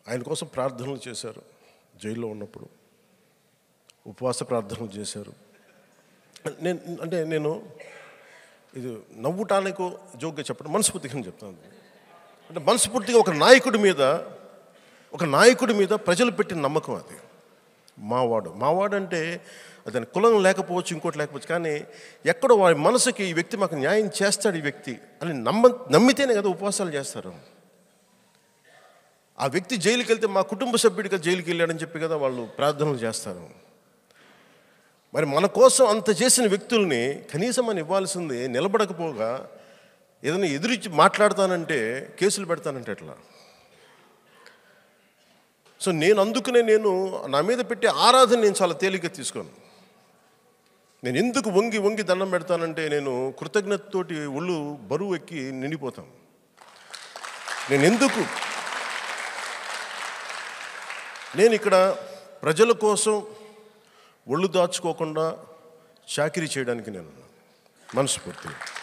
ఆయన కోసం ప్రార్థనలు చేశారు జైల్లో ఉన్నప్పుడు ఉపవాస ప్రార్థనలు చేశారు నేను అంటే నేను ఇది నవ్వుటానికి జోక్గా చెప్పడం మనస్ఫూర్తిగా చెప్తాను అంటే మనస్ఫూర్తిగా ఒక నాయకుడి మీద ఒక నాయకుడి మీద ప్రజలు పెట్టిన నమ్మకం అది మావాడు మావాడు అంటే అతని కులం లేకపోవచ్చు ఇంకోటి లేకపోవచ్చు కానీ ఎక్కడో వారి మనసుకి ఈ వ్యక్తి మాకు న్యాయం చేస్తాడు ఈ వ్యక్తి అని నమ్మ నమ్మితేనే కదా ఉపవాసాలు చేస్తారు ఆ వ్యక్తి జైలుకి వెళ్తే మా కుటుంబ సభ్యుడిగా జైలుకి వెళ్ళాడని చెప్పి కదా వాళ్ళు ప్రార్థనలు చేస్తారు మరి మన కోసం అంత చేసిన వ్యక్తుల్ని కనీసం మనం ఇవ్వాల్సింది నిలబడకపోగా ఏదైనా ఎదురిచ్చి మాట్లాడతానంటే కేసులు పెడతానంటే ఎట్లా సో నేను అందుకనే నేను నా మీద పెట్టే ఆరాధన నేను చాలా తేలిక తీసుకోను నేను ఎందుకు వంగి వంగి దండం పెడతానంటే నేను కృతజ్ఞతతోటి ఒళ్ళు బరువు ఎక్కి నిండిపోతాను నేను ఎందుకు నేను ఇక్కడ ప్రజల కోసం ఒళ్ళు దాచుకోకుండా చాకిరీ చేయడానికి నేను ఉన్నాను. మనస్ఫూర్తిగా